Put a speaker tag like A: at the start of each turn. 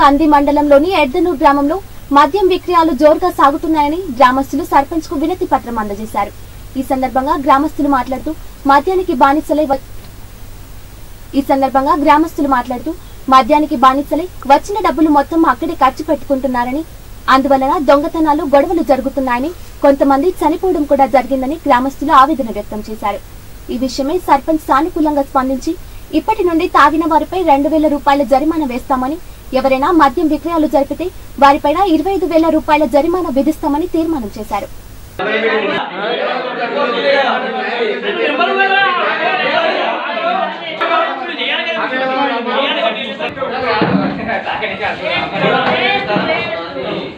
A: కంది మండలంలోని ఎడ్దనూర్ గ్రామంలో మద్యం విక్రయాలు జోరుగా సాగుతున్నాయని గ్రామస్తులు సర్పంచ్ కు వినతి పత్రం అందజేశారు ఈ సందర్భంగా గ్రామస్తులు మాట్లాడుతూ మద్యానికి బానిసలై వ- ఈ సందర్భంగా గ్రామస్తులు మాట్లాడుతూ మద్యానికి బానిసలై వచ్చిన డబ్బులు మొత్తం అక్కడే ఖర్చు పెట్టుకుంటున్నారని అందువలన దొంగతనాలు గొడవలు జరుగుతున్నాయని కొంతమంది చనిపోవడం కూడా జరిగిందని గ్రామస్తులు ఆవేదన వ్యక్తం చేశారు ఈ విషయమై సర్పంచ్ సానుకూలంగా స్పందించి ఇప్పటి నుండి తాగిన వారిపై రెండు వేల రూపాయల జరిమానా వేస్తామని ఎవరైనా మద్యం విక్రయాలు జరిపితే వారిపైన ఇరవై ఐదు వేల రూపాయల జరిమానా విధిస్తామని తీర్మానం చేశారు
B: తాగడానికి